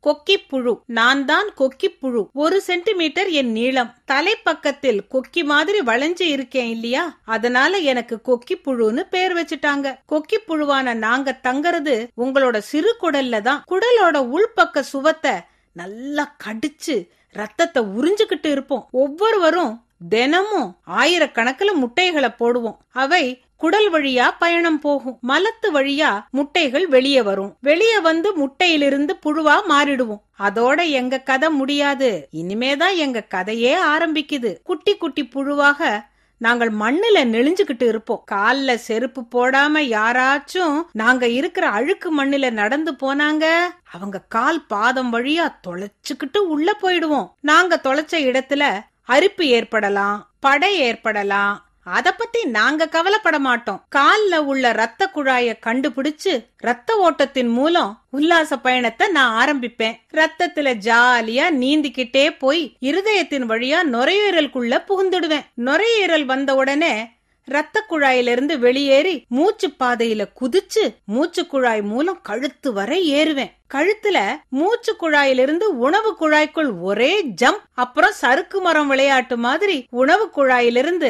கொக்கி புழு நான் தான் கொக்கி புழு ஒரு சென்டிமீட்டர் என் நீளம் தலைப்பக்கத்தில் கொக்கி மாதிரி வளைஞ்சு இருக்கேன் இல்லையா அதனால எனக்கு கொக்கி புழுன்னு பேர் வச்சுட்டாங்க கொக்கி புழுவான நாங்க தங்கறது உங்களோட சிறு குடல்ல தான் குடலோட உள்பக்க சுவத்தை நல்லா கடிச்சு ரத்தத்தை உறிஞ்சுக்கிட்டு இருப்போம் ஒவ்வொருவரும் தினமும் ஆயிரக்கணக்கில் முட்டைகளை போடுவோம் அவை குடல் வழியா பயணம் போகும் மலத்து வழியா முட்டைகள் வெளியே வரும் வெளியே வந்து முட்டையிலிருந்து புழுவா மாறிடுவோம் அதோட எங்க கதை முடியாது இனிமேதான் எங்க கதையே ஆரம்பிக்குது குட்டி குட்டி புழுவாக நாங்கள் மண்ணுல நெளிஞ்சுகிட்டு இருப்போம் கால்ல செருப்பு போடாம யாராச்சும் நாங்க இருக்கிற அழுக்கு மண்ணுல நடந்து போனாங்க அவங்க கால் பாதம் வழியா தொலைச்சுக்கிட்டு உள்ள போயிடுவோம் நாங்க தொலைச்ச இடத்துல அரிப்பு ஏற்படலாம் படை ஏற்படலாம் அத பத்தி நாங்க கவலைப்பட மாட்டோம் கால்ல உள்ள ரத்த குழாய கண்டுபிடிச்சு ரத்த ஓட்டத்தின் மூலம் உல்லாச பயணத்தை நான் ஆரம்பிப்பேன் ரத்தத்துல ஜாலியா நீந்திக்கிட்டே போய் இருதயத்தின் வழியா நுரையீரலுக்குள்ள புகுந்துடுவேன் நுரையீரல் வந்த உடனே ரத்த குழாயிலிருந்து வெளியேறி மூச்சு பாதையில குதிச்சு மூச்சு குழாய் மூலம் கழுத்து வரை ஏறுவேன் கழுத்துல மூச்சு குழாயிலிருந்து உணவு குழாய்க்குள் ஒரே ஜம்ப் அப்புறம் சறுக்கு மரம் விளையாட்டு மாதிரி உணவு குழாயிலிருந்து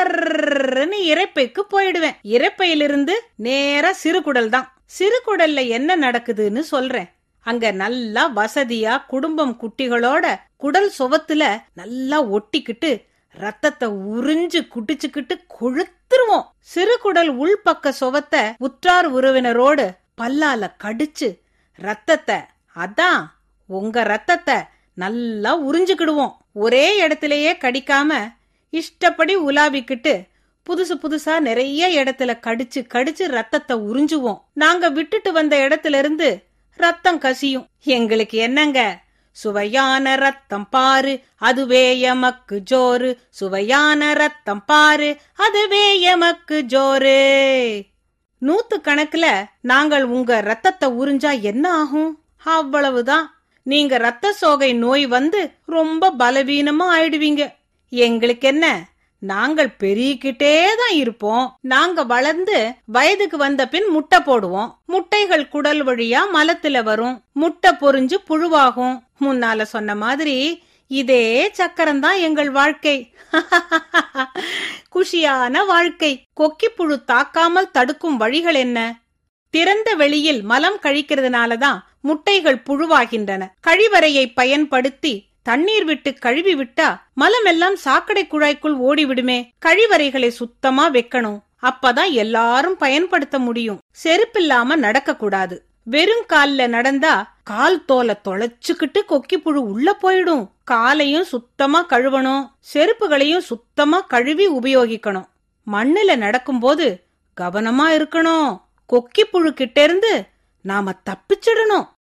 சர்ன்னு இறைப்பைக்கு போயிடுவேன் இறைப்பையிலிருந்து நேரா சிறுகுடல் தான் சிறுகுடல்ல என்ன நடக்குதுன்னு சொல்றேன் அங்க நல்லா வசதியா குடும்பம் குட்டிகளோட குடல் சுவத்துல நல்லா ஒட்டிக்கிட்டு ரத்தத்தை உறிஞ்சு குடிச்சுக்கிட்டு கொழுத்துருவோம் சிறுகுடல் உள்பக்க சுவத்தை உற்றார் உறவினரோடு பல்லால கடிச்சு ரத்தத்தை அதான் உங்க ரத்தத்தை நல்லா உறிஞ்சுக்கிடுவோம் ஒரே இடத்திலேயே கடிக்காம இஷ்டப்படி உலாவிக்கிட்டு புதுசு புதுசா நிறைய இடத்துல கடிச்சு கடிச்சு ரத்தத்தை உறிஞ்சுவோம் நாங்க விட்டுட்டு வந்த இடத்துல இருந்து ரத்தம் கசியும் எங்களுக்கு என்னங்க சுவையான ரத்தம் பாரு அதுவே எமக்கு ஜோறு சுவையான ரத்தம் பாரு அதுவே எமக்கு ஜோறு நூத்து கணக்குல நாங்கள் உங்க ரத்தத்தை உறிஞ்சா என்ன ஆகும் அவ்வளவுதான் நீங்க ரத்த சோகை நோய் வந்து ரொம்ப பலவீனமா ஆயிடுவீங்க எங்களுக்கு என்ன நாங்கள் பெருகிக்கிட்டே தான் இருப்போம் நாங்க வளர்ந்து வயதுக்கு வந்த பின் முட்டை போடுவோம் முட்டைகள் குடல் வழியா மலத்துல வரும் முட்டை பொறிஞ்சு புழுவாகும் முன்னால சொன்ன மாதிரி இதே சக்கரம் தான் எங்கள் வாழ்க்கை குஷியான வாழ்க்கை கொக்கி புழு தாக்காமல் தடுக்கும் வழிகள் என்ன திறந்த வெளியில் மலம் கழிக்கிறதுனாலதான் முட்டைகள் புழுவாகின்றன கழிவறையை பயன்படுத்தி தண்ணீர் விட்டு கழுவி விட்டா மலம் எல்லாம் சாக்கடை குழாய்க்குள் ஓடிவிடுமே கழிவறைகளை சுத்தமா வைக்கணும் அப்பதான் எல்லாரும் பயன்படுத்த முடியும் செருப்பில்லாம நடக்க கூடாது வெறும் கால்ல நடந்தா கால் தோலை தொலைச்சுக்கிட்டு கொக்கி புழு உள்ள போயிடும் காலையும் சுத்தமா கழுவணும் செருப்புகளையும் சுத்தமா கழுவி உபயோகிக்கணும் மண்ணுல நடக்கும்போது கவனமா இருக்கணும் கொக்கி புழு கிட்ட இருந்து நாம தப்பிச்சிடணும்